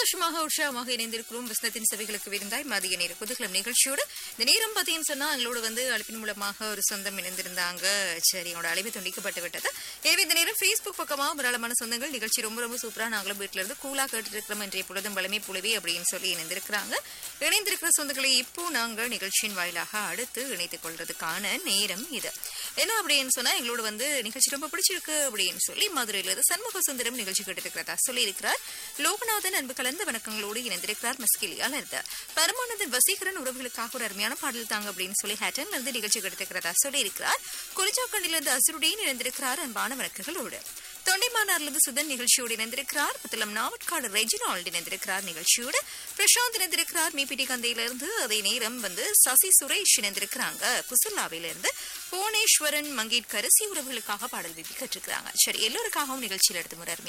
சந்தோஷமாக உற்சாகமாக இணைந்திருக்கிறோம் வசனத்தின் சபைகளுக்கு விருந்தாய் மதிய நேர குதூகலம் நிகழ்ச்சியோடு இந்த நேரம் பார்த்தீங்கன்னு சொன்னா எங்களோட வந்து அழைப்பின் மூலமாக ஒரு சொந்தம் இணைந்திருந்தாங்க சரி என்னோட அழைப்பு துண்டிக்கப்பட்டு விட்டது எனவே இந்த நேரம் ஃபேஸ்புக் பக்கமாக ஏராளமான சொந்தங்கள் நிகழ்ச்சி ரொம்ப ரொம்ப சூப்பரா நாங்களும் வீட்டுல இருந்து கூலா கேட்டுட்டு இருக்கிறோம் இன்றைய பொழுதும் பழமை புலவி அப்படின்னு சொல்லி இணைந்திருக்கிறாங்க இணைந்திருக்கிற சொந்தங்களை இப்போ நாங்கள் நிகழ்ச்சியின் வாயிலாக அடுத்து இணைத்துக் கொள்றதுக்கான நேரம் இது என்ன அப்படின்னு சொன்னா எங்களோட வந்து நிகழ்ச்சி ரொம்ப பிடிச்சிருக்கு அப்படின்னு சொல்லி மதுரையில இருந்து சண்முக சுந்தரம் நிகழ்ச்சி கேட்டிருக்கிறதா சொல்லி இருக்கிறார் லோகநாதன் அன்பு கலந்த வணக்கங்களோடு இணைந்திருக்கிறார் மஸ்கிலியால இருந்து பரமானந்தன் வசீகரன் உறவுகளுக்காக ஒரு அருமையான பாடல் தாங்க அப்படின்னு சொல்லி ஹேட்டன் இருந்து நிகழ்ச்சி கிடைத்திருக்கிறதா சொல்லி இருக்கிறார் குறிச்சாக்கண்டிலிருந்து அசுருடன் இணைந்திருக்கிறார் அன்பான வணக்கங்களோடு தொண்டைமானார்லிருந்து சுதன் நிகழ்ச்சியோடு இணைந்திருக்கிறார் புத்தளம் நாவட்காடு ரெஜினால்ட் இணைந்திருக்கிறார் நிகழ்ச்சியோடு பிரசாந்த் இணைந்திருக்கிறார் மீபிடி கந்தையிலிருந்து அதே நேரம் வந்து சசி சுரேஷ் இணைந்திருக்கிறாங்க புசுல்லாவிலிருந்து புவனேஸ்வரன் மங்கேட் கரசி உறவுகளுக்காக பாடல் விபி கற்றிருக்கிறாங்க சரி எல்லோருக்காகவும் நிகழ்ச்சியில் எடுத்து முறை